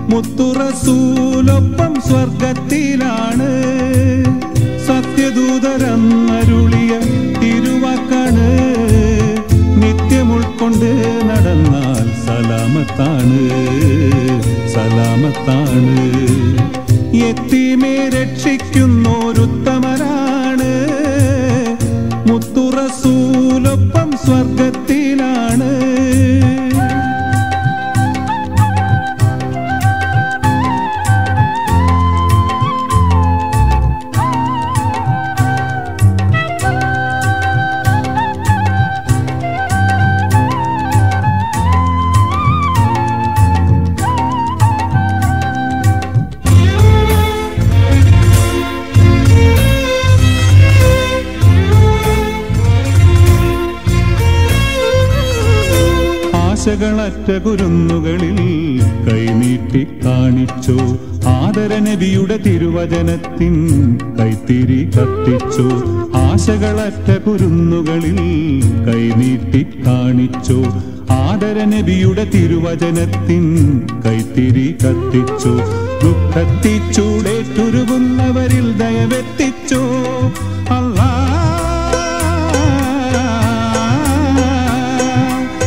മുത്തുറസൂലൊപ്പം സ്വർഗത്തിലാണ് സത്യദൂതരന്നരുളിയ തിരുവാക്കാണ് നിത്യം ഉൾക്കൊണ്ട് നടന്നാൽ സലാമത്താണ് സലാമത്താണ് എത്തിമേ രക്ഷിക്കുന്നോരുത്തമരാണ് മുത്തുറസൂലൊപ്പം സ്വർഗത്തിലാണ് ആശകളറ്റ കുരുന്നുകളിൽ കൈനീട്ടി കാണിച്ചു ആദരനബിയുടെ തിരുവചനത്തിൻ കൈത്തിരി കത്തിച്ചു ആശകളറ്റ കുരുന്നുകളിൽ കൈനീട്ടി കാണിച്ചു ആദരനബിയുടെ തിരുവചനത്തിൻ കൈത്തിരി കത്തിച്ചു ദുഃഖത്തിച്ചൂടേറ്റുരുകുന്നവരിൽ ദയവെത്തിച്ചു അല്ലാ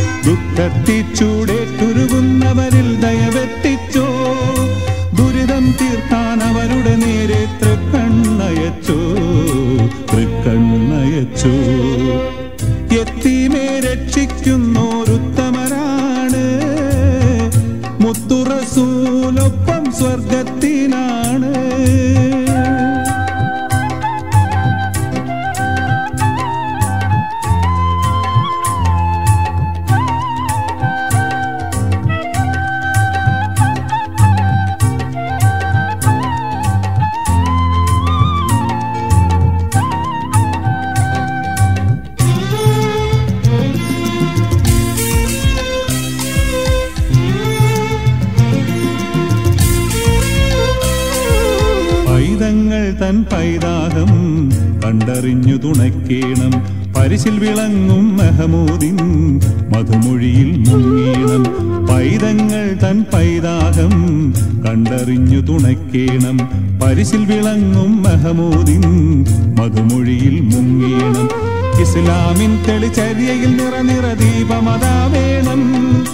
ദുഃഖത്തിച്ചൂടേറ്റുരുകുന്നവരിൽ ദയവെത്തിച്ചോ ദുരിതം തീർക്കാൻ അവരുടെ നേരെ തൃക്കണ്ണയച്ചോ തൃക്കണ്ണയച്ചോ എത്തിമേ രക്ഷിക്കുന്നോരുത്തമരാണ് മുത്തുറസൂലൊപ്പം സ്വർഗത്തിലാണ് പൈതങ്ങൾ തൻ പൈതാഹം കണ്ടറിഞ്ഞു തുണയ്ക്കേണം പരിശിൽ വിളങ്ങും മെഹമൂദിൻ മധുമൊഴിയിൽ മുങ്ങീണം പൈതങ്ങൾ തൻ പൈതാഹം കണ്ടറിഞ്ഞു തുണയ്ക്കേണം പരിശിൽ വിളങ്ങും മെഹമൂദിൻ മധുമൊഴിയിൽ മുങ്ങീണം ഇസ്ലാമിൻ തെളിചര്യയിൽ നിറ നിറ ദീപമതാ വേണം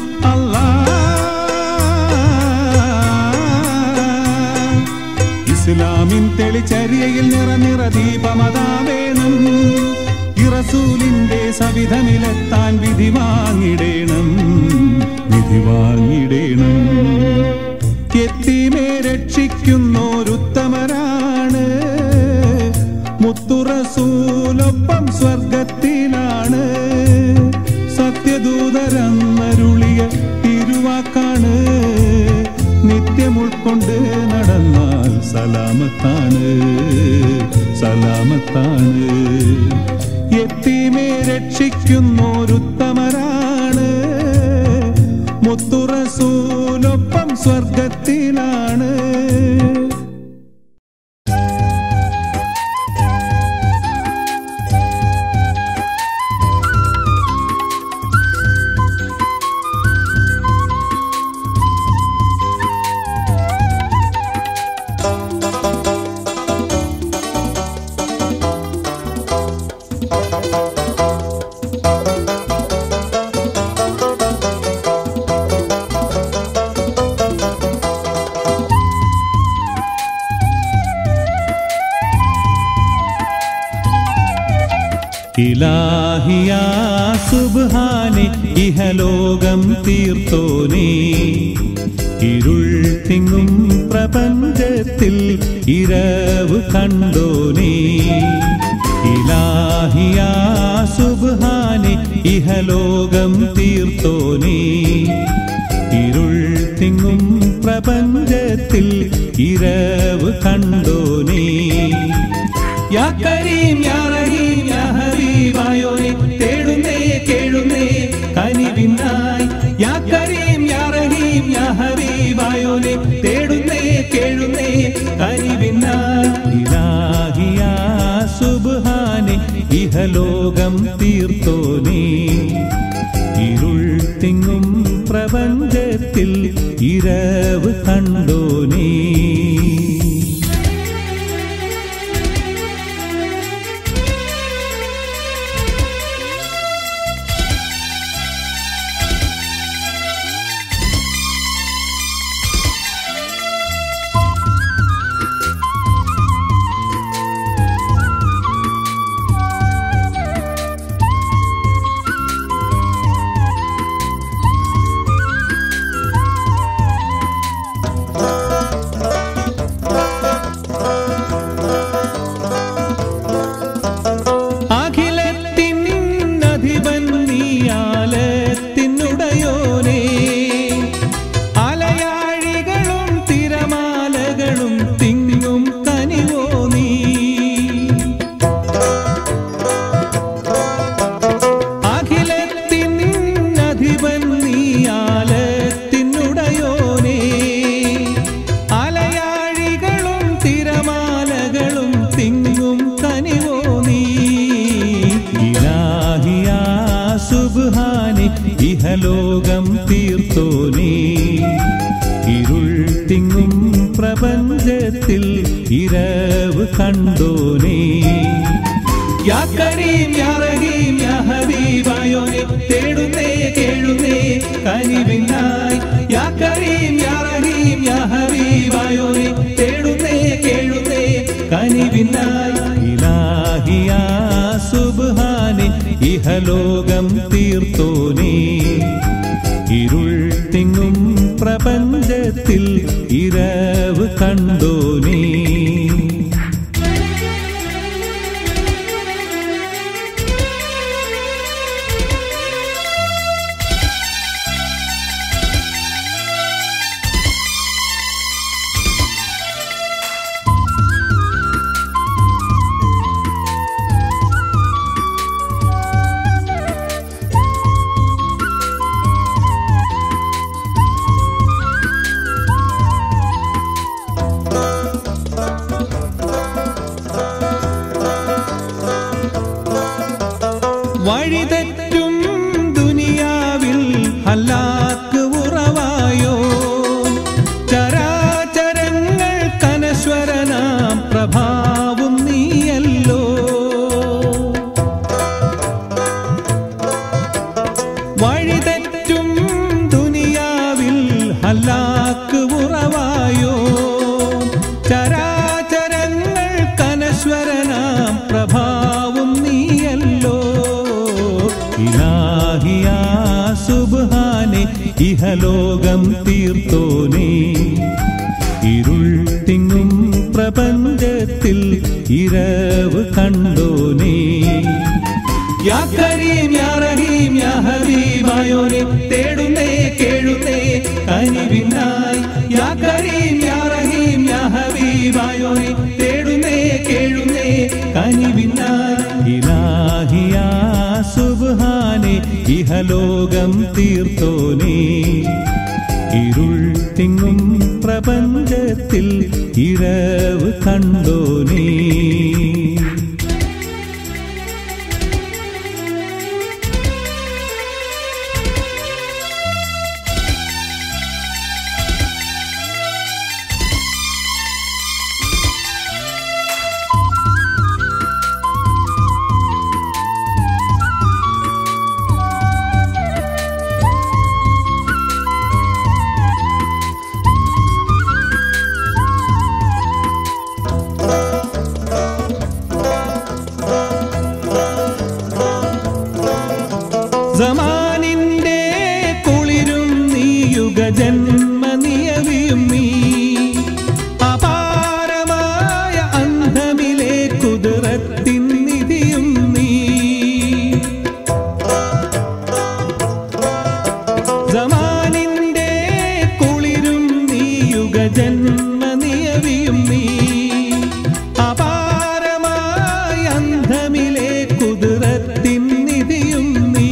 അല്ലാ ഇസ്ലാമിൻ തെളിച്ചര്യയിൽ നിറ നിറ ദീപമതാ വേണം ഇറസൂലിന്റെ സവിധമിലെത്താൻ വിധി വാങ്ങിടേണം വിധി വാങ്ങിടേണം എത്തിമേ രക്ഷിക്കുന്നോരുത്തമരാണ് മുത്തുറസൂലൊപ്പം സ്വർഗത്തിലാണ് സത്യദൂതരന്നരുളിയ തിരുവാക്കാണ് നിത്യം ഉൾക്കൊണ്ട് നടന്നാൽ സലാമത്താണ് സലാമത്താണ് എത്തിമേ രക്ഷിക്കുന്നോരുത്തമരാണ് മുത്തുറസൂലൊപ്പം സ്വർഗത്തിലാണ് ഇലാഹിയാ സുബ്ഹാനെ ഇഹലോകം തീർത്തോനേ ഇരുൾ തിങ്ങും പ്രപഞ്ചത്തിൽ ഇരവ് കണ്ടോനേ ഇലാഹിയാ സുബ്ഹാനെ ഇഹലോകം തീർത്തോനേ ഇരുൾ തിങ്ങും പ്രപഞ്ചത്തിൽ ഇരവ് കണ്ടോനേ യാ കരീം യാ റഹീം യാ ഹബീബായോനെ തേടുന്നേ കേഴുന്നേ കനിവിനായി യാ കരീം യാ റഹീം യാ ഹബീബായോനെ തേടുന്നേ കേഴുന്നേ കനിവിനായി ഇലാഹിയാ സുബ്ഹാനെ ഇഹലോകം തീർത്തോനേ ഇരുൾ തിങ്ങും പ്രപഞ്ചത്തിൽ ഇരവ് കണ്ടോനേ അഖിലത്തിൻ അധിപൻ നീയാലത്തിനുടയോനേ അലയാഴികളും തിരമാലകളും തിങ്ങും കനിവോ നീ അഖിലത്തിൻ അധിപൻ നീയാലത്തിനുടയോനേ അലയാഴികളും തിരമാലകളും തിങ്ങും കനിവോ നീ ഇലാഹിയാ സുബ്ഹാനി ഇഹലോകം തീർത്തോനേ ഇരുൾ തിങ്ങും പ്രപഞ്ചത്തിൽ ഇരവ് കണ്ടോനേ യാ കരീം യാ റഹീം യാ ഹബീബായോനെ തേടുന്നേ കേഴുന്നേ കനിവിനായി യാ കരീം യാ റഹീം യാ ഹബീബായോനെ തേടുന്നേ കേഴുന്നേ കനിവിനായി ഇലാഹിയാ സുബ്ഹാനെ ഇഹലോകം തീർത്തോനേ ഇരുൾ തിങ്ങും പ്രപഞ്ചത്തിൽ ഇരവ് കണ്ടോനേ വഴിതെറ്റും ദുനിയാവിൽ ഹല്ലാക്ക് ഉറവായോ ചരാചരങ്ങൾ കനശ്വരനാം പ്രഭാവും നീയല്ലോ വഴിതെറ്റും ദുനിയാവിൽ ഹല്ലാക്ക് ഉറവായോ ചരാചരങ്ങൾ കനശ്വരനാം പ്രഭാവും നീയല്ലോ ഇലാഹിയാ സുബ്ഹാനെ ഇഹലോകം തീർത്തോനേ ഇരുൾ തിങ്ങും പ്രപഞ്ചത്തിൽ ഇരവ് കണ്ടോനേ യാ കരീം യാ റഹീം യാ ഹബീബായോനെ തേടുന്നേ കേഴുന്നേ കനിവിനായി യാ കരീം യാ റഹീം യാ ഹബീബായോനെ തേടുന്നേ കേഴുന്നേ കനിവിനായി ഇലാഹിയാ സുബ്ഹാനെ ഇഹലോകം തീർത്തോനേ ഇരുൾ തിങ്ങും പ്രപഞ്ചത്തിൽ ഇരവ് കണ്ടോനേ സമാനിന്റെ കുളിരും നീ യുഗജന്മ നിയവിയും നീ അപാരമായ അന്ധമിലെ കുതിരത്തിൻ നിധിയും നീ സമാനിന്റെ കുളിരും നീ യുഗജന്മ നിയവിയും നീ അപാരമായ അന്ധമിലെ കുതിരത്തിൻ നിധിയും നീ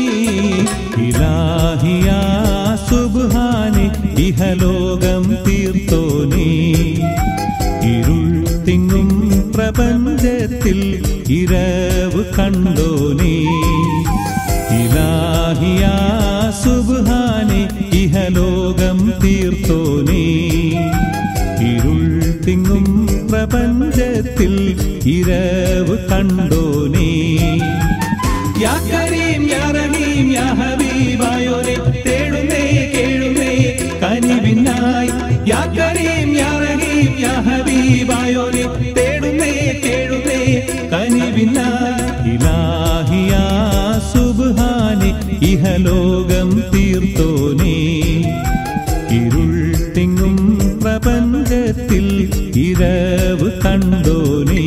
ഇലാഹിയാ സുബ്ഹാനെ ഇഹലോകം തീർത്തോനേ ഇരുൾ തിങ്ങും പ്രപഞ്ചത്തിൽ ഇരവ് കണ്ടോനേ ഇലാഹിയാ സുബ്ഹാനെ ഇഹലോകം തീർത്തോനേ ഇരുൾ തിങ്ങും പ്രപഞ്ചത്തിൽ ഇരവ് കണ്ടോനേ യാ കരീം യാ റഹീം യാ ഹബീബായോനെ തേടുന്നേ കേഴുന്നേ കനിവിനായി യാ കരീം യാ റഹീം യാ ഹബീബായോനെ തേടുന്നേ കേഴുന്നേ കനിവിനായി ഇലാഹിയാ സുബ്ഹാനെ ഇഹലോകം തീർത്തോനേ ഇരുൾ തിങ്ങും പ്രപഞ്ചത്തിൽ ഇരവ് കണ്ടോനേ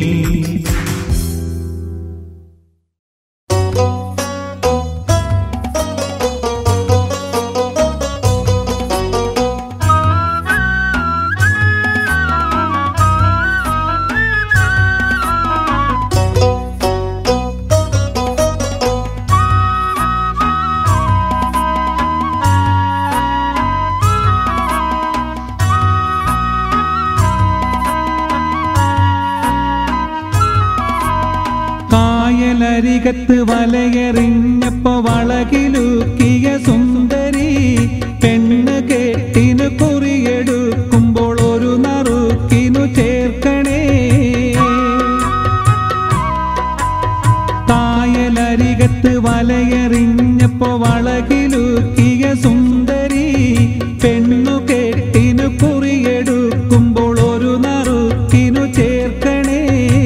കായലരികത്ത് വലയെറിഞ്ഞപ്പോ വളകിലുക്കിയ സുന്ദരി പെണ്ണ് കെട്ടിനു കുറിയെടുക്കുമ്പോൾ ഒരു നറുക്കിനു ചേർക്കണേ കായലരികത്ത് വലയെറിഞ്ഞപ്പോ വളകിലുക്കിയ സുന്ദരി പെണ്ണു കെട്ടിനു കുറിയെടുക്കുമ്പോൾ ഒരു നറുക്കിനു ചേർക്കണേ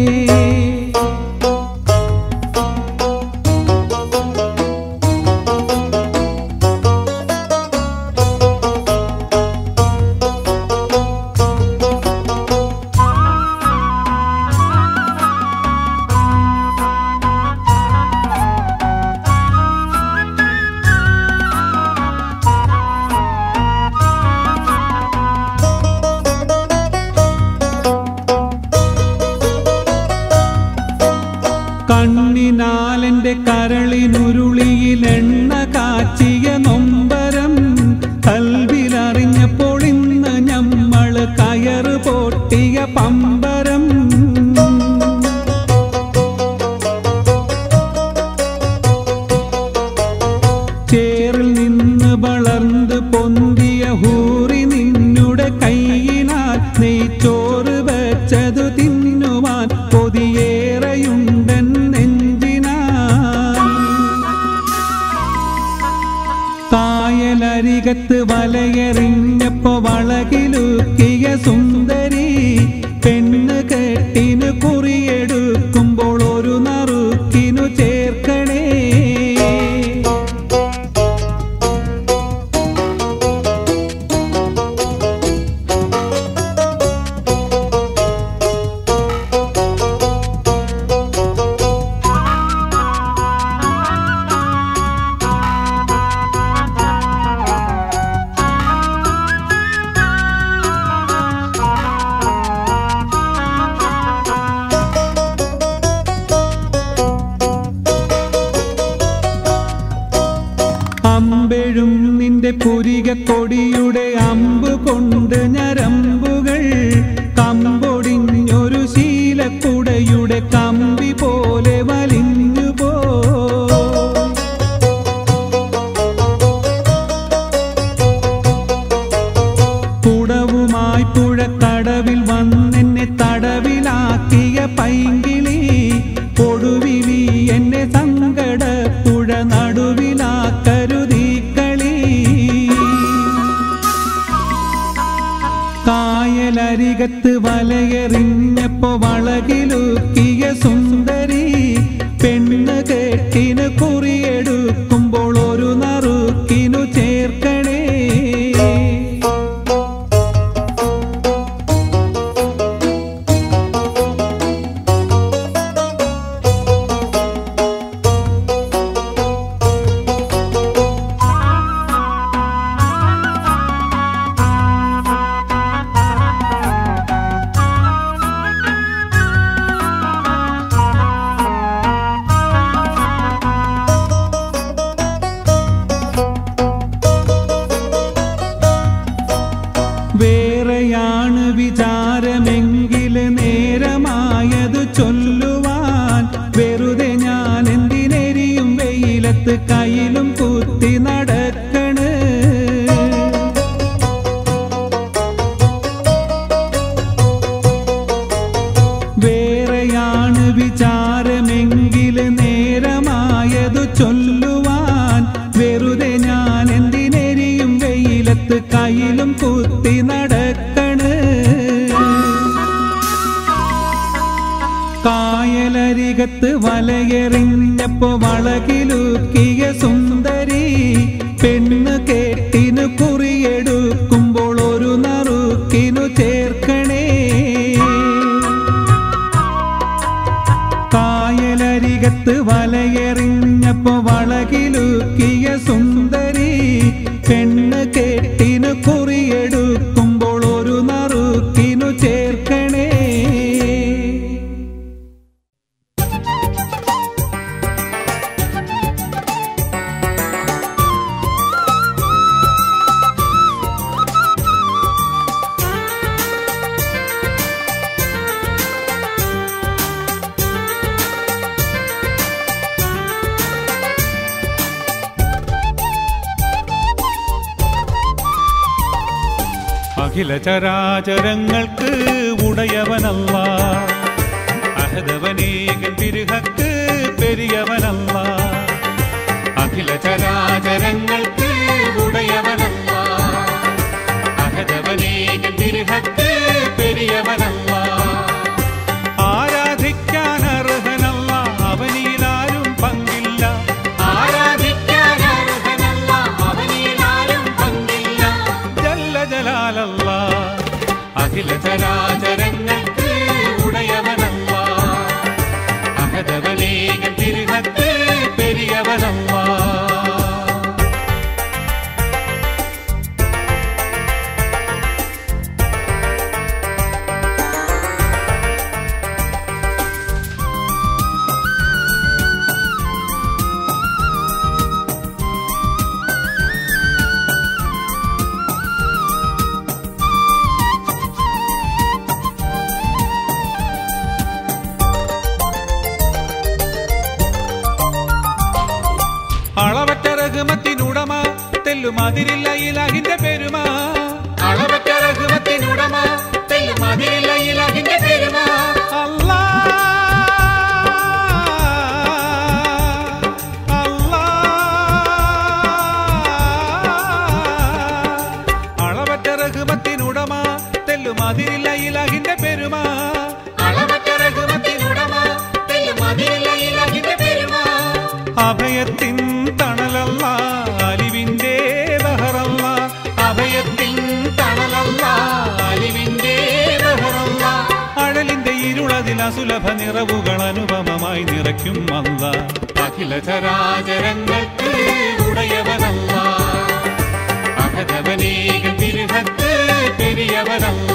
കണ്ണിനാലെന്റെ കരളിനുരുളിയിൽ എണ്ണ കാച്ചിയ നൊമ്പരം കൽവിലറിഞ്ഞപ്പോൾ ഇന്ന് ഞമ്മള് കയറ് പൊട്ടിയ പമ്പരം ചേറിൽ നിന്ന് വളർന്ന് പൊന്തിയ ഹൂറി നിന്നുടെ കൈയിനാൽ നെയ്ച്ചോറ് വെച്ചതു തിന്നുവാൻ കൊതിയേറെയുണ്ടൻ നെഞ്ചിനാൽ കായലരികത്ത് വലയെറിഞ്ഞപ്പോ വളകിലുക്കിയ സുന്ദരി പെണ്ണ് കെട്ടിനു കുറിയെടുക്കുമ്പോൾ ഒരു നറുക്കിനു ചേർക്കണേ അമ്പെഴും നിന്റെ പുരിക കൊടിയുടെ അമ്പ് കൊണ്ട് ഞരമ്പുകൾ കമ്പൊടിഞ്ഞൊരു ശീലക്കുടയുടെ കമ്പി പോലെ വലിഞ്ഞു പോ കുടവുമായി പുഴക്കടവിൽ വന്നെന്നെ തടവിലാക്കിയ പൈങ്കിളി കൊടുവിലി എന്നെ സങ്കട പുഴ നടുവിലാക്കരുതീ കളി കായലരികത്ത് വലയെറിഞ്ഞപ്പോ വളകിലുക്കിയ സുന്ദരി പെണ്ണ് കെട്ടിന് കുറിയെടുക്കുമ്പോൾ ഒരു നറുക്കിനു ചേർക്കണേ വേറെയാണ് വിചാരമെങ്കില് നേരമായത് ചൊല്ലുവാൻ വെറുതെ ഞാൻ എന്തിനെരിയും വെയിലത്ത് കയ്യിലും കുത്തി നടക്കണ് മേലരികത്ത് വലയെറിഞ്ഞപ്പോ വളകിലുക്കിയ സുന്ദരി പെണ്ണ് കേട്ടിനു കുറിയെടുക്കുമ്പോൾ ഒരു നറുക്കിനു ചേർക്കണേ കായലരികത്ത് വലയെറിഞ്ഞപ്പോ വളകിലുക്കിയ സുന്ദരി പെണ്ണ് കേട്ടിനു കുറിയെടുക്കുമ്പോൾ ഒരു നറുക്കിനു ചേർക്കണേ അഖില ചരാചരങ്ങൾക്ക് ഉടയവനല്ല അഹദവനേകൻ തിരുഹക്ക് പെരിയവനല്ല അഖില ചരാചരങ്ങൾക്ക് ഉടയവനല്ല അഹദവനേകൻ തിരുഹക്ക് പെരിയവനല്ല ആരാധിക്കാൻ അർഹനല്ല അവനിലാരും പങ്കില്ല ആരാധിക്കാൻ അർഹനല്ല അവനിലാരും പങ്കില്ല ജല്ല ജലാലല്ല അഖില ചരാചരങ്ങൾക്ക് ഉടയവനല്ല അഹദവനേകൻ തിരുഹത്ത് പെരിയവനല്ല അളവറ്റ രഘുമത്തിനുടമ തെല്ലുമതിരില്ല ഇലാഹിന്റെ പെരുമ അളവറ്റ രഘുമത്തിനുടമ തെല്ലും അതിരില്ല ഇലഹിന്റെ പെരുമ അല്ലാ അല്ലാ അളവറ്റ രഘുമത്തിനുടമ തെല്ലുമതിരില്ല ഇലാഹിന്റെ പെരുമ അളവറ്റ രഘുമത്തിനുടമ തെല്ലും അതിരില്ല ഇലഹിന്റെ പെരുമ അഭയത്തിൻ തണലല്ല അലിവിന്റെ ബഹറല്ല അഭയത്തിൻ തണലല്ല അലിവിന്റെ ബഹറല്ല അഴലിന്റെ ഇരുളതിൽ അസുലഭ നിറവുകൾ അനുപമമായി നിറയ്ക്കും അല്ല അഖില ചരാചരങ്ങൾക്ക് ഉടയവനല്ല അഹദവനേകൻ തിരുഹത്ത് പെരിയവനല്ല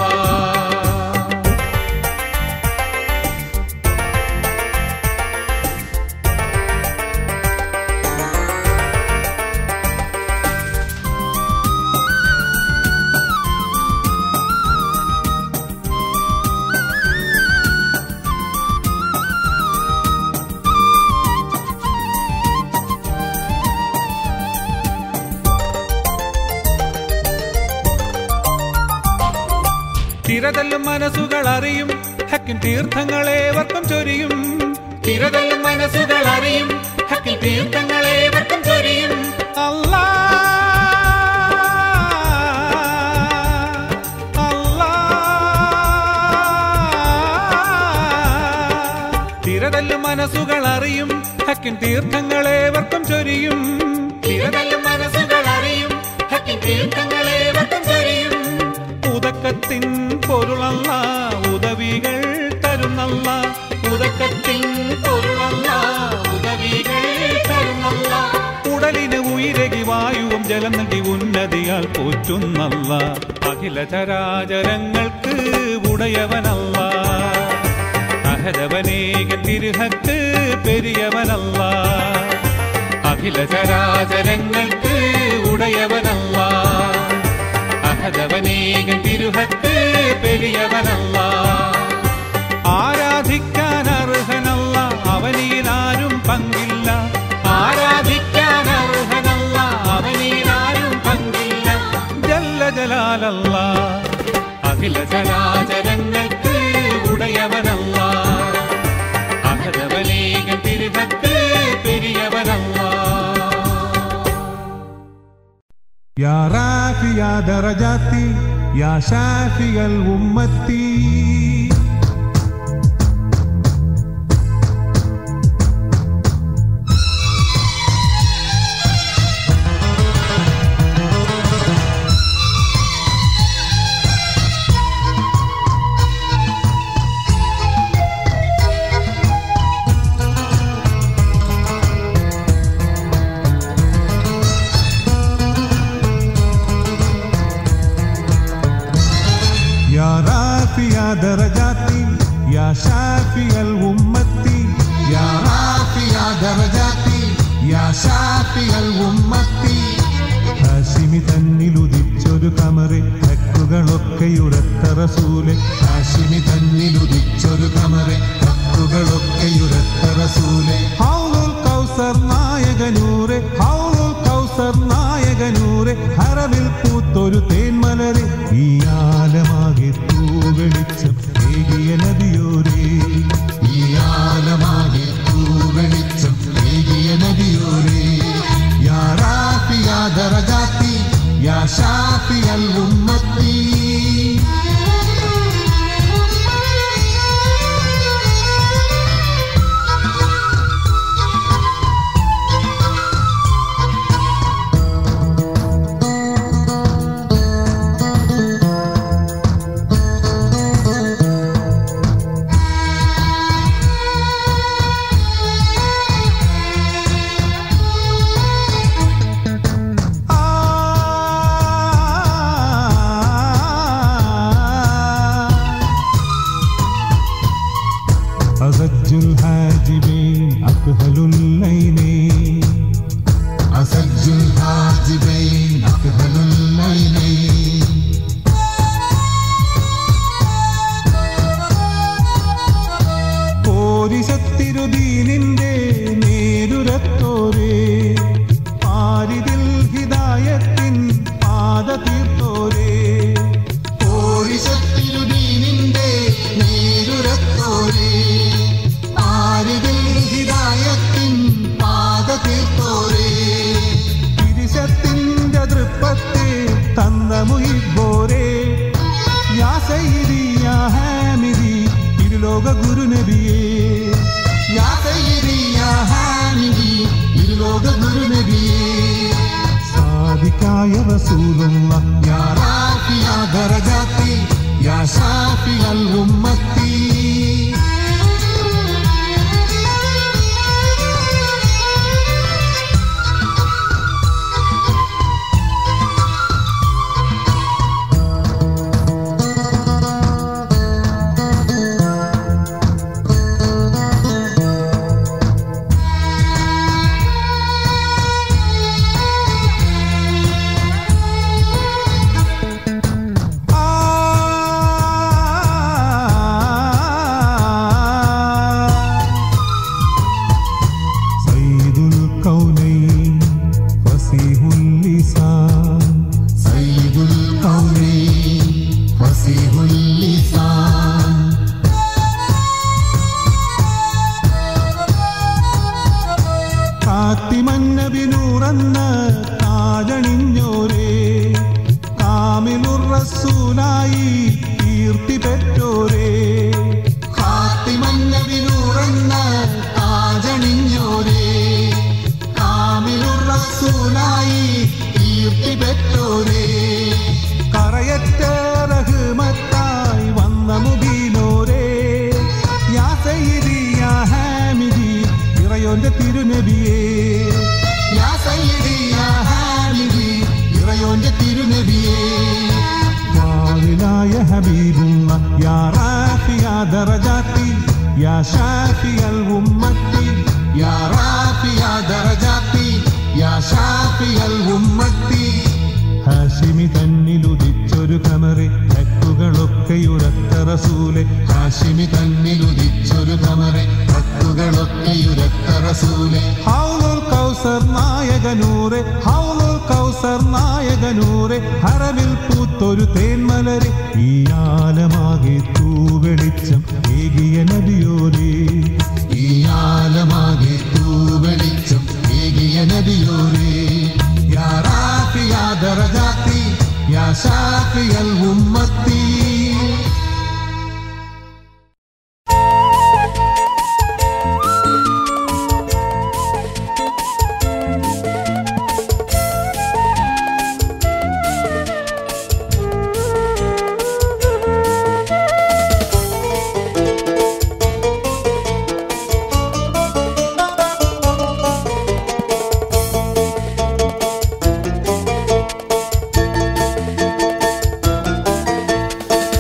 തിരതല്ലും മനസ്സുകൾ അറിയും ഹക്കിൻ തീർത്ഥങ്ങളേവർക്കും ചൊരിയും തിരതല്ലും മനസ്സുകൾ അറിയും ഹക്കിൽ തീർത്ഥങ്ങളേവർക്കും ചൊരിയും അല്ലാ അല്ലാ തിരതല്ലും മനസ്സുകൾ അറിയും ഹക്കിൻ തീർത്ഥങ്ങളേവർക്കും ചൊരിയും തിരതല്ലും മനസ്സുകൾ അറിയും ഹക്കിൽ തീർത്ഥങ്ങളേവർക്കും ചൊരിയും ഉദക്കത്തിൻ പൊരുളല്ല ഉദവികൾ തരുന്നല്ല ഉദക്കത്തിൻ പൊരുളല്ല ഉദവികൾ തരുന്നല്ല ഉടലിന് ഉയരകി വായുവും ജലം നൽകി ഉന്നതിയാൽ പോറ്റുന്നല്ല അഖില ചരാചരങ്ങൾക്ക് ഉടയവനല്ല അഹദവനേകൻ തിരുഹക്ക് പെരിയവനല്ല അഖില ചരാചരങ്ങൾക്ക് ഉടയവനല്ല അഹദവനേകൻ തിരുഹക്ക് പെരിയവനല്ല ആരാധിക്കാൻ അർഹനല്ല അവനിലാരും പങ്കില്ല ആരാധിക്കാൻ അർഹനല്ല അവനിലാരും പങ്കില്ല ജല്ല ജലാലല്ല അഖില ചരാചരങ്ങൾക്ക് ഉടയവനല്ല അഹദവനേകൻ തിരുഹത്ത് പെരിയവനല്ല يا رافع درجاتي يا شافي الأمة يا رافع درجاتي يا شافي الأمة يا رافع درجاتي يا شافي الأمة ഹാഷിമി തന്നിലുദിച്ചൊരു കമറെ ഹക്കുകളൊക്കെയുരത്ത റസൂലെ ഹാഷിമി തന്നിലുദിച്ചൊരു കമറെ ഹക്കുകളൊക്കെയുരത്ത റസൂലെ ഹൗലുൽ കൗസർ നായകനൂറെ ഹൗലുൽ കൗസർ നായകനൂറെ ഹറവിൽ പൂത്തൊരു തേന്മലരെ ഈ ആലമാകെ തൂവെളിച്ചം ഏകിയ നദിയോരേ ഈ ആലമാകെ തൂവെളിച്ചം ഏകിയ നദിയോരേ يا رافع درجاتي يا شافي الأمة أزج الحاجبين أكهل الليلين أزج الحاجبين أكهل الليلين പോരിശത്തിരുദീനിന്റെ നേരുരത്തോരേ ആരിതിൽ ഹിദായത്തിൻ പാത തീർത്തോരേ പോരിശത്തിരുദീനിന്റെ നേരുരത്തോരേ ആരിതിൽ ഹിദായത്തിൻ പാത തീർത്തോരേ തിരിശത്തിന്റെ തൃപ്പത്തെ തന്ന മുഹിബോരേ യാ സയ്യിദി യാ ഹാമിദി ഇരുലോക ഗുരുനബിയേ യാ സയ്യിദി യാ ഹാമിദി ഇരുലോക ഗുരുനബിയേ സാദിക്കായ റസൂലുള്ള യാ റാഫിയ ദറജാത്തി യാ ഷാഫിയൽ ഉമ്മത്തി سيد الكونين فصيح اللسان سيد الكونين فصيح اللسان കാത്തിമന്നബി നൂറന്ന കാലണിഞ്ഞോരേ കാമിലുർ റസൂലായി കീർത്തി പെറ്റോരേ കാത്തിമന്നബി നൂറന്ന കാജണിഞ്ഞോരേ കാമിലുർ റസൂലായി കീർത്തി പെറ്റോരേ കറയറ്റ റഹ്മത്തായി വന്ന മുബീനോരേ യാ സയ്യിദി യാ ഹാമിദി ഇറയോന്റെ തിരുനബിയേ യാ സയ്യിദി യാ ഹാമിദി ഇറയോന്റെ തിരുനബിയേ വാവിലായ ഹബീബുള്ള യാ റാഫിയ ദറജാത്തി യാ ഷാഫിയൽ ഉമ്മത്തി യാ റാഫിയ ദറജാത്തി യാ ഷാഫിയൽ ഉമ്മത്തി ഹാഷിമി തന്നിലുദിച്ചൊരു കമറെ ഹക്കുകളൊക്കെയുരത്ത റസൂലെ ഹാഷിമി തന്നിലുദിച്ചൊരു കമറെ ഹക്കുകളൊക്കെയുരത്ത റസൂലെ ഹൗലുൽ കൗസർ നായകനൂറെ ഹൗലുൽ കൗസർ നായകനൂറെ ഹറമിൽ പൂത്തൊരു തേന്മലരെ ഈ ആലമാകെ തൂവെളിച്ചം ഏകിയ നദിയോരേ ഈ ആലമാകെ തൂവെളിച്ചം ഏകിയ നദിയോരേ يا رافع درجاتي يا شافي الأمة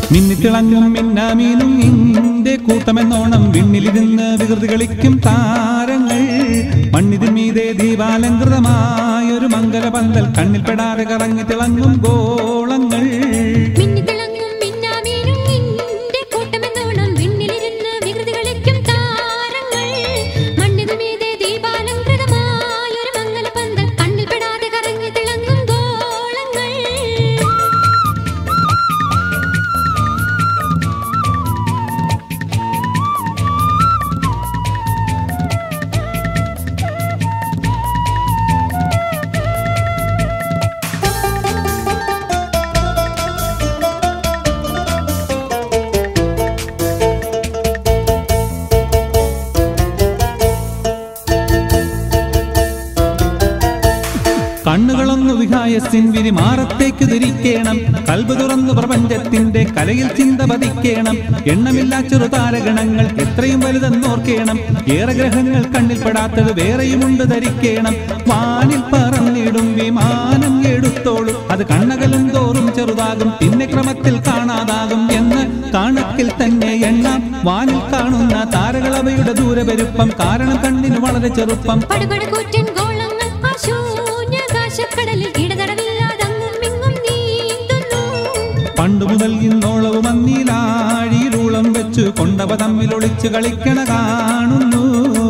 മിന്നിത്തിളങ്ങും മിന്നാമീനും ഇന്റെ കൂട്ടമെന്നോണം വിണ്ണിലിരുന്ന് വികൃതി കളിക്കും താരങ്ങൾ മണ്ണിതിൻ മീതെ ദീപാലങ്കൃതമായൊരു മംഗലപന്തൽ കണ്ണിൽപ്പെടാതെ കറങ്ങി തിളങ്ങും ഗോളങ്ങൾ മിന്നിത്തിളങ്ങും മിന്നാമീനും നിന്റെ കൂട്ടമെന്നോണം വിണ്ണിലിരുന്ന് വികൃതി കളിക്കും താരങ്ങൾ മണ്ണിനു മീതെ ദീപാലങ്കൃതമായൊരു മംഗലപന്തൽ കണ്ണിൽ പെടാതെ കറങ്ങി തിളങ്ങും ഗോളങ്ങൾ കണ്ണുകളൊന്നു വിഹായസിൻ വിരി മാറത്തേക്ക് തിരിക്കേണം കൽബ് തുറന്നു പ്രപഞ്ചത്തിന്റെ കലയിൽ ചിന്ത പതിക്കേണം എണ്ണമില്ലാ ചെറുതാരഗണങ്ങൾ എത്രയും വലുതെന്നോർക്കേണം ഏറെ ഗ്രഹങ്ങൾ കണ്ണിൽപ്പെടാത്തത് വേറെയുമുണ്ട് ധരിക്കേണം വാനിൽ പറന്നിടും വിമാനം എടുത്തോളും അത് കണ്ണകലും തോറും ചെറുതാകും പിന്നെ ക്രമത്തിൽ കാണാതാകും എന്ന് കണക്കിൽ തന്നെ എണ്ണാം വാനിൽ കാണുന്ന താരകൾ അവയുടെ ദൂരപെരുപ്പം കാരണം കണ്ണിന് വളരെ ചെറുപ്പം പടുപടുകൂറ്റൻ ഗോളങ്ങൾ ആ ശൂന്യാകാശക്കടലിൽ ഇടതടവില്ലാതങ്ങും ഇങ്ങും നീന്തുന്നു പണ്ടു മുതൽ ഇന്നോളവും അന്നീലാഴിയിലൂളം വെച്ച് കൊണ്ടവ തമ്മിൽ ഒളിച്ച് കളിക്കണ കാണുന്നു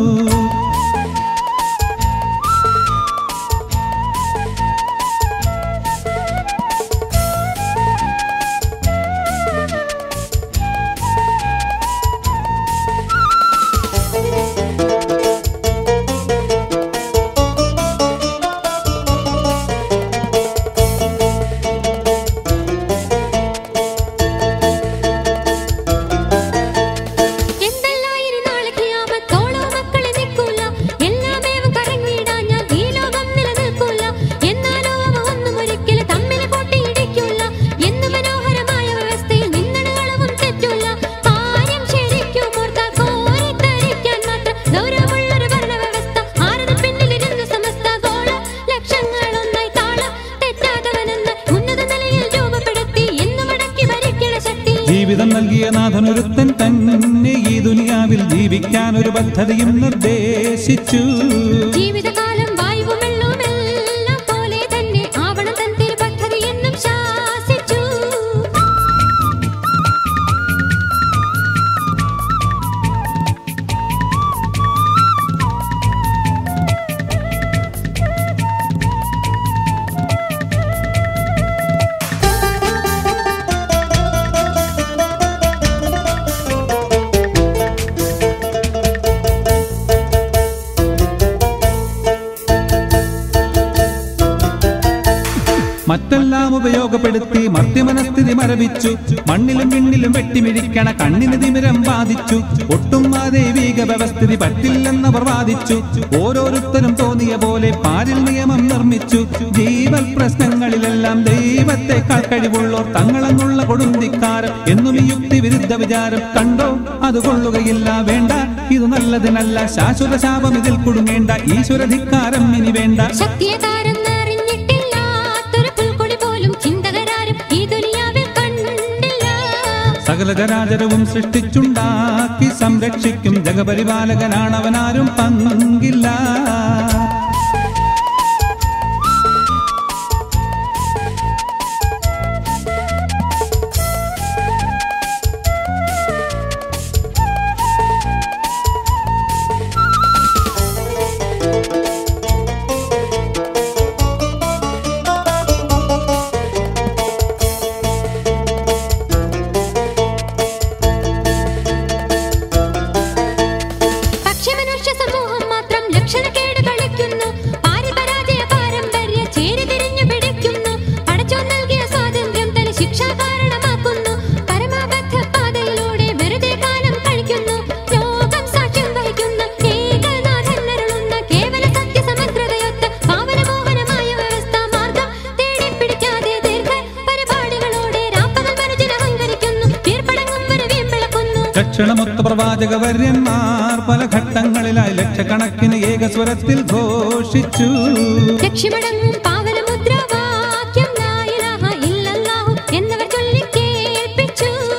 എന്തെല്ലായിരി നാളെ ഖിയാമത്തോളോ മക്കളെ നിൽക്കൂല എല്ലാമേവും കറങ്ങിയിടാൻ ഞാൻ ഈ ലോകം നിലനിൽക്കൂല എന്നാലോ അവ ഒന്നും ഒരിക്കലും തമ്മിൽ കൂട്ടിയിടിക്കൂല എന്ന് മനോഹരമായ വ്യവസ്ഥയിൽ നിന്നണകളവും തെറ്റൂല കാര്യം ശരിക്കും ഓർത്താൽ കോരിത്തരിക്കാൻ മാത്രം ഗൗരവമുള്ളൊരു ഭരണവ്യവസ്ഥ ആരുടെ പിന്നിലിരുന്ന് സമസ്ത ഗോള ലക്ഷങ്ങളൊന്നായി താള തെറ്റാത്തവനെന്ന് ഉന്നത നിലയിൽ രൂപപ്പെടുത്തി എന്ന് മടക്കി ഭരിക്കണ ശക്തി ജീവിതം നൽകിയ നാഥനൊരുത്തൻ തന്നെ ഈ ദുനിയാവിൽ ജീവിക്കാൻ ഒരു പദ്ധതിയും നിർദ്ദേശിച്ചു ജീവിതകാലം വായുവും വെള്ളവും എല്ലാം പോലെ തന്നെ ആവണം തൻ തിരുപദ്ധതി എന്നും ശാസിച്ചു മറ്റെല്ലാം ഉപയോഗപ്പെടുത്തി മർത്യമനസ്ഥിതി മരവിച്ചു മണ്ണിലും വിണ്ണിലും വെട്ടിമിഴിക്കണ കണ്ണിന് തിമിരം ബാധിച്ചു ഒട്ടും ആ ദൈവീക വ്യവസ്ഥിതി പറ്റില്ലെന്നവർ വാദിച്ചു ഓരോരുത്തരും തോന്നിയ പോലെ പാരിൽ നിയമം നിർമ്മിച്ചു ജീവൽ പ്രശ്നങ്ങളിലെല്ലാം ദൈവത്തെക്കാൾ കഴിവുള്ളോർ തങ്ങളെന്നുള്ള കൊടുന്തിക്കാരം എന്നും ഈ യുക്തി വിരുദ്ധ വിചാരം കണ്ടോ അത് കൊള്ളുകയില്ല വേണ്ട ഇത് നല്ലതിനല്ല ശാശ്വത ശാപം ഇതിൽ കുടുങ്ങേണ്ട ഈശ്വരധിക്കാരം ഇനി വേണ്ട ശക്തിയകാരം അറിഞ്ഞിട്ടില്ലാത്തൊരു പുൽക്കൊടി പോലും ചിന്തകരാരും ഈ ദുനിയാവിൽ കണ്ടില്ല സകല ചരാചരവും സൃഷ്ടിച്ചുണ്ടാക്കി സംരക്ഷിക്കും ജഗപരിപാലകനാണവനാരും പങ്കില്ല പക്ഷെ മനുഷ്യ സമൂഹം മാത്രം ലക്ഷണക്കേട് കളിക്കുന്നു പാരി പരാജയ പാരമ്പര്യ ചേരി തിരിഞ്ഞു പിടിക്കുന്നു അടച്ചു നൽകിയ സ്വാതന്ത്ര്യം തനി ശിക്ഷാ കാരണമാക്കുന്നു പരമാബദ്ധ പാതയിലൂടെ വെറുതെ കാലം കഴിക്കുന്നു ലോകം സാക്ഷ്യം വഹിക്കുന്ന ഏകനാഥനരുളുന്ന കേവല സത്യസമഗ്രതയൊത്ത പാവനമോഹനമായ വ്യവസ്ഥ മാർഗം തേടി പിടിക്കാതെ ദീർഘ പരിപാടികളോടെ രാപ്പകൽ മനുജൻ അഹങ്കരിക്കുന്നു വീർപ്പടങ്ങും ഒരു വീമ്പിളക്കുന്നു ലക്ഷണമൊത്ത പ്രവാചക വര്യന്മാർ പല ഘട്ടങ്ങളിലായി ലക്ഷക്കണക്കിന് ഏകസ്വരത്തിൽ ഘോഷിച്ചു ലക്ഷ്യമടങ്ങും പാവനമുദ്രാവാക്യം ലാ ഇലാഹ ഇല്ലല്ലാഹു എന്നവർ ചൊല്ലിക്കേൾപ്പിച്ചു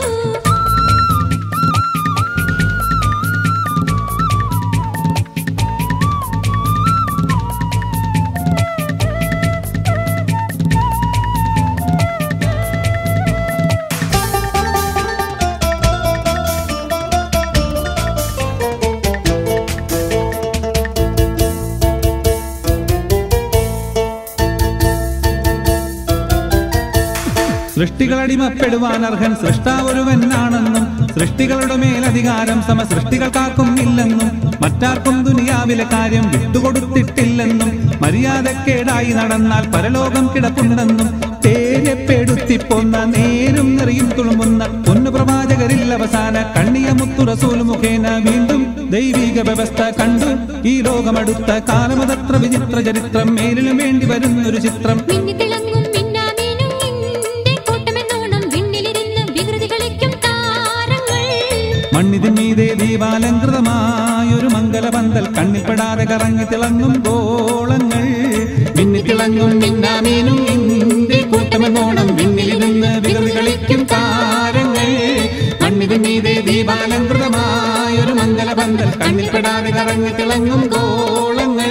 സൃഷ്ടികളടിമപ്പെടുവാൻ അർഹൻ സൃഷ്ടാവൊരുവനാണെന്നും സൃഷ്ടികളുടെ മേലധികാരം സമ സൃഷ്ടികൾക്കാർക്കും ഇല്ലെന്നും മറ്റാർക്കും ദുനിയാവിലെ കാര്യം വിട്ടുകൊടുത്തിട്ടില്ലെന്നും മര്യാദക്കേടായി നടന്നാൽ പരലോകം കിടപ്പുണ്ടെന്നും തേരെപ്പെടുത്തിപ്പോന്ന നേരും നിറയും തുളുമ്പുന്ന പൊന്നു പ്രവാചകരിൽ അവസാന കണ്ണിയ മുത്തു റസൂൽ മുഖേന വീണ്ടും ദൈവിക വ്യവസ്ഥ കണ്ടു ഈ ലോകമടുത്ത കാലമതത്ര വിചിത്ര ചരിത്രം മേലിലും വേണ്ടി വരുന്നൊരു ചിത്രം മിന്നിത്തിളങ്ങും മിന്നാമീനും നിന്റെ കൂട്ടമെന്നോണം വിണ്ണിലിരുന്ന് വികൃതി കളിക്കും താരങ്ങൾ മണ്ണിതിന്മീതെ ദീപാലങ്കൃതമായൊരു മംഗലപന്തൽ കണ്ണിൽപ്പെടാതെ കറങ്ങി തിളങ്ങും ഗോളങ്ങൾ മിന്നിത്തിളങ്ങും മിന്നാമീനും നിന്റെ കൂട്ടമെന്നോണം വിണ്ണിലിരുന്ന് വികൃതി കളിക്കും താരങ്ങൾ മണ്ണിതിന്മീതെ ദീപാലങ്കൃതമായൊരു മംഗലപന്തൽ കണ്ണിൽപ്പെടാതെ കറങ്ങി തിളങ്ങും ഗോളങ്ങൾ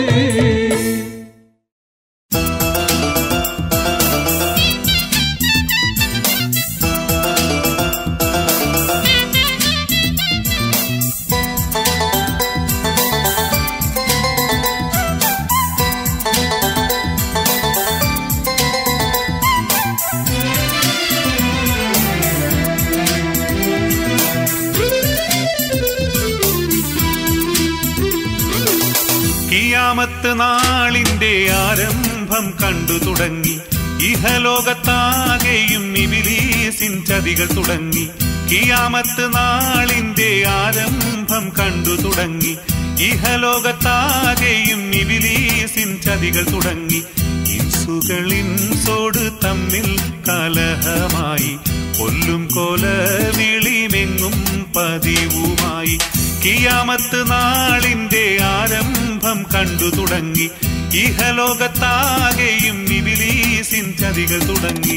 കിയാമത്ത് നാളിന്റെ ആരംഭം കണ്ടു തുടങ്ങി ഇഹലോകത്താകെയും ഇബിലീസിൻ ചതികൾ തുടങ്ങി കിയാമത്ത് നാളിന്റെ ആരംഭം കണ്ടു തുടങ്ങി ഇഹലോകത്താകെയും ഇബിലീസിൻ ചതികൾ തുടങ്ങി ഇൻസുകളിൻസോട് തമ്മിൽ കലഹമായി കൊല്ലും കൊല വിളിമെങ്ങും പതിവുമായി കിയാമത്ത് നാളിന്റെ ആരംഭം കണ്ടു തുടങ്ങി ഇഹലോകത്താകെയും ഇബിലീസിൻ ചതികൾ തുടങ്ങി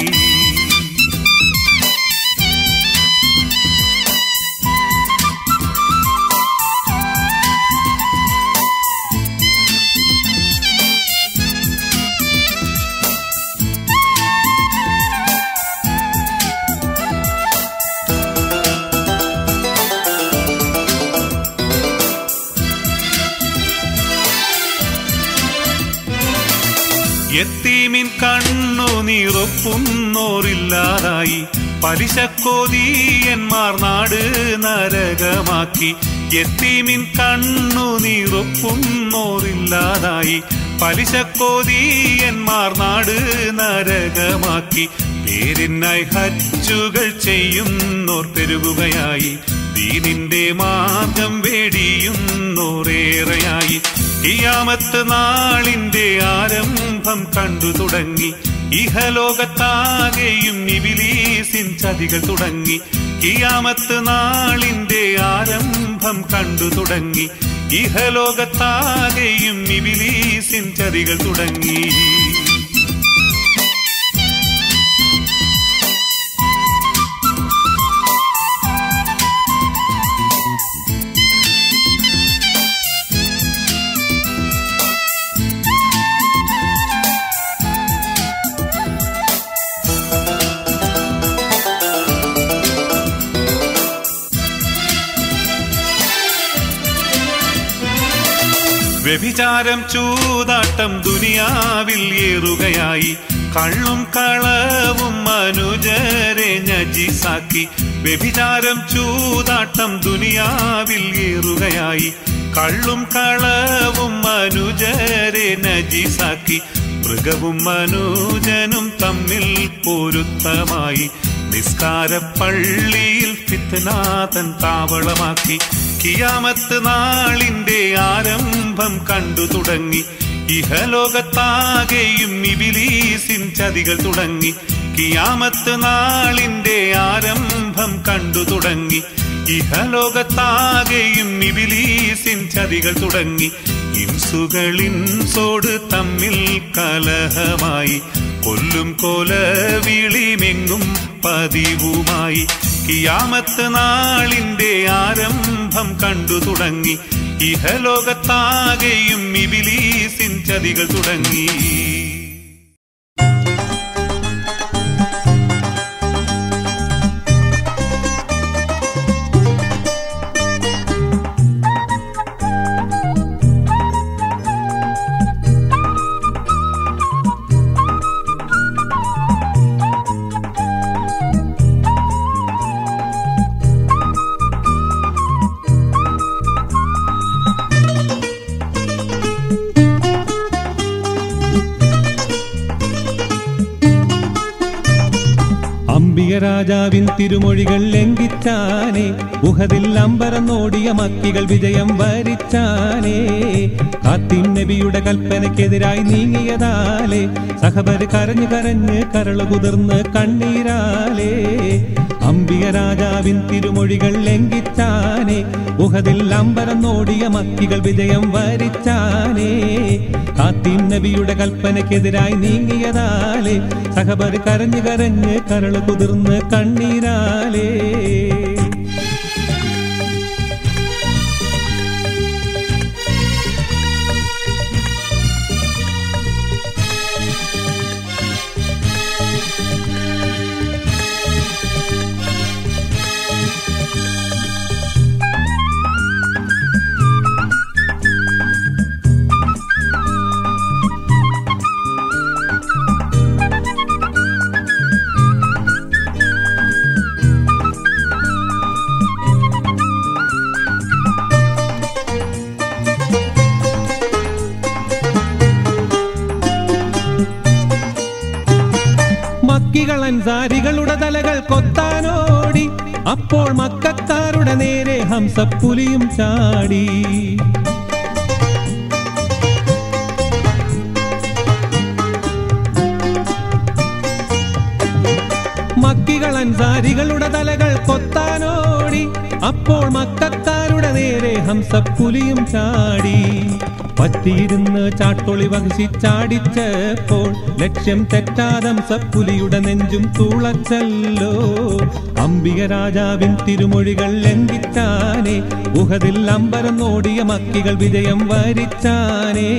എത്തീമിൻ കണ്ണു നീറൊപ്പുന്നോറില്ലാതായി പലിശക്കോതീയന്മാർ നാട് നരകമാക്കി എത്തീമിൻ കണ്ണു നീറൊപ്പുന്നോറില്ലാതായി പലിശക്കോതീയന്മാർ നാട് നരകമാക്കി പേരിനായി ഹജ്ജുകൾ ചെയ്യുന്നോർ പെരുകുകയായി ദീനിന്റെ മാർഗം വേടിയുന്നോറേറെയായി കിയാമത്ത് നാളിന്റെ ആരംഭം കണ്ടു തുടങ്ങി ഇഹലോകത്താകെയും ഇബിലീസിൻ ചതികൾ തുടങ്ങി കിയാമത്ത് നാളിന്റെ ആരംഭം കണ്ടു തുടങ്ങി ഇഹലോകത്താകെയും ഇബിലീസിൻ ചതികൾ തുടങ്ങി വ്യഭിചാരം ചൂതാട്ടം ദുനിയാവിൽ ഏറുകയായി കള്ളും കളവും മനുജരെ നജിസാക്കി വ്യഭിചാരം ചൂതാട്ടം ദുനിയാവിൽ ഏറുകയായി കള്ളും കളവും മനുജരെ നജിസാക്കി മൃഗവും മനുജനും തമ്മിൽ പൊരുത്തമായി നിസ്കാര പള്ളിയിൽ ഫിത്നാഥൻ താവളമാക്കി കിയാമത്ത് നാളിന്റെ ആരംഭം കണ്ടു തുടങ്ങി ഇഹലോകത്താകെയും ഇബിലീസിൻ ചതികൾ തുടങ്ങി കിയാമത്ത് നാളിന്റെ ആരംഭം കണ്ടു തുടങ്ങി ഇഹലോകത്താകെയും ഇബിലീസിൻ ചതികൾ തുടങ്ങി ഇൻസുകളിൻസോട് തമ്മിൽ കലഹമായി കൊല്ലും കൊല വിളിമെങ്ങും പതിവുമായി കിയാമത്ത് നാളിന്റെ ആരംഭം കണ്ടു തുടങ്ങി ഇഹലോകത്താകെയും ഇബിലീസിൻ ചതികൾ തുടങ്ങി രാജാവിൻ തിരുമൊഴികൾ ലംഘിച്ചാനേ ഉഹതിൽ അമ്പരന്നോടിയ മക്കികൾ വിജയം വരിച്ചാനേ കാത്തിൻ നബിയുടെ കൽപ്പനയ്ക്കെതിരായി നീങ്ങിയതാലേ സഹബർ കരഞ്ഞു കരഞ്ഞ് കരള് കുതിർന്ന് കണ്ണീരാലേ അംബിക രാജാവിൻ തിരുമൊഴികൾ ലംഘിച്ചാനേ ഉഹതിൽ അമ്പരന്നോടിയ മക്കികൾ വിജയം വരിച്ചാനേ കാത്തിൻ നബിയുടെ കൽപ്പനയ്ക്കെതിരായി നീങ്ങിയതാലേ സഹബർ കരഞ്ഞു കരഞ്ഞ് കരള് കുതിർന്ന് കണ്ണീരാലേ മക്കികൾ അൻസാരികളുടെ തലകൾ കൊത്താനോടി അപ്പോൾ മക്കാരുടെ നേരെ ഹംസപ്പുലിയും ചാടി മക്കികൾ അൻസാരികളുടെ തലകൾ കൊത്താനോടി അപ്പോൾ മക്കാരുടെ നേരെ ഹംസപ്പുലിയും ചാടി പറ്റിയിരുന്ന് ചാട്ടൊളി വഹിച്ച് ചാടിച്ചപ്പോൾ ലക്ഷ്യം തെറ്റാതം സപ്പുലിയുടെ നെഞ്ചും തുളച്ചല്ലോ അംബിക രാജാവിൻ തിരുമൊഴികൾ ലംഘിച്ചാനേ ഉഹതിൽ അമ്പരം നോടിയ മക്കികൾ വിജയം വരിച്ചാനേ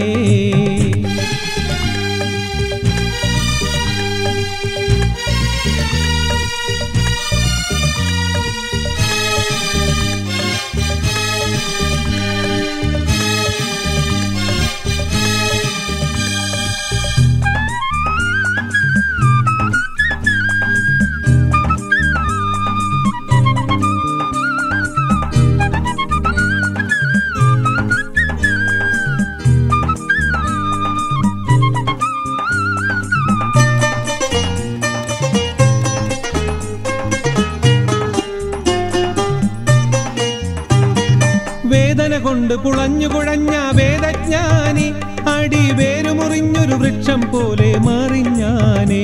വേദന കൊണ്ട് പുളഞ്ഞു കുഴഞ്ഞ വേദജ്ഞാനി അടി വേരുമുറിഞ്ഞൊരു വൃക്ഷം പോലെ മറിഞ്ഞാനേ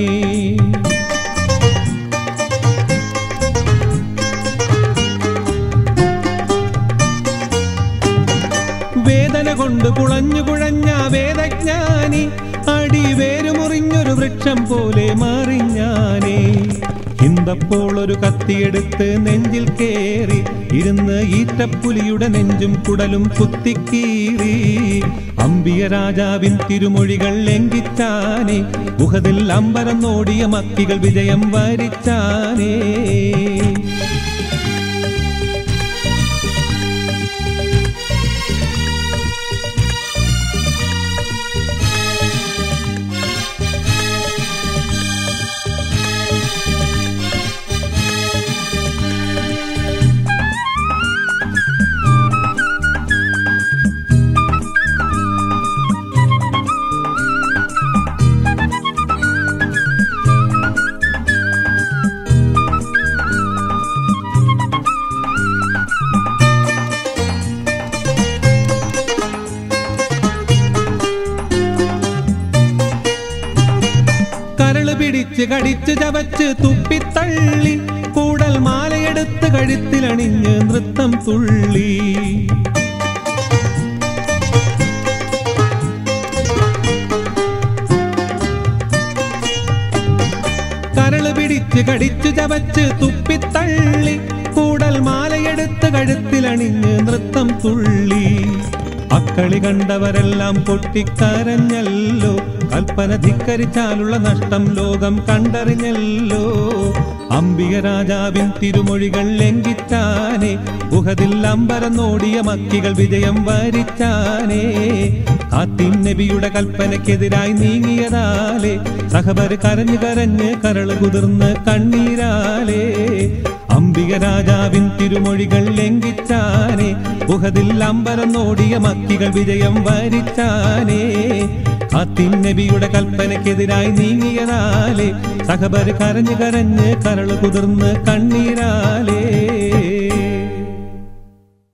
വേദന കൊണ്ട് പുളഞ്ഞു കുഴഞ്ഞ വേദജ്ഞാനി അടി വേരുമുറിഞ്ഞൊരു വൃക്ഷം പോലെ മറിഞ്ഞാനേ ഹിന്തപ്പോൾ ഒരു കത്തിയെടുത്ത് നെഞ്ചിൽ കേറി ഇരുന്ന് ഈറ്റപ്പുലിയുടെ നെഞ്ചും കുടലും കുത്തിക്കീറി അമ്പിയ രാജാവിൻ തിരുമൊഴികൾ ലംഘിച്ചാനേ ഗുഹതിൽ അമ്പരം നോടിയ മക്കികൾ വിജയം വരിച്ചാനേ കരള് പിടിച്ച് കടിച്ച് ചവച്ച് തുപ്പിത്തള്ളി കൂടൽ മാലയെടുത്ത് കഴുത്തിലണിഞ്ഞ് നൃത്തം തുള്ളി കരള് പിടിച്ച് കടിച്ചു ചവച്ച് തുപ്പിത്തള്ളി കൂടൽ മാലയെടുത്ത് കഴുത്തിലണിഞ്ഞ് നൃത്തം തുള്ളി അക്കളി കണ്ടവരെല്ലാം പൊട്ടിക്കരഞ്ഞല്ലോ കൽപ്പന ധിക്കരിച്ചാലുള്ള നഷ്ടം ലോകം കണ്ടറിഞ്ഞല്ലോ അംബിക രാജാവിൻ തിരുമൊഴികൾ ലംഘിച്ചാനേ ഗുഹതിൽ അമ്പരം നോടിയ മക്കികൾ വിജയം വരിച്ചാനേ കാത്തിൻ നബിയുടെ കൽപ്പനയ്ക്കെതിരായി നീങ്ങിയതാലേ സഹബർ കരഞ്ഞു കരഞ്ഞ് കരള് കുതിർന്ന് കണ്ണീരാലേ അംബിക രാജാവിൻ തിരുമൊഴികൾ ലംഘിച്ചാനേ ഗുഹതിൽ അമ്പരം നോടിയ മക്കികൾ വിജയം വരിച്ചാനേ നബിയുടെ കൽപ്പനയ്ക്കെതിരായി നീങ്ങിയതാലേ സഹബർ കരഞ്ഞ് കരഞ്ഞ് കരള് കുതിർന്ന് കണ്ണീരാലേ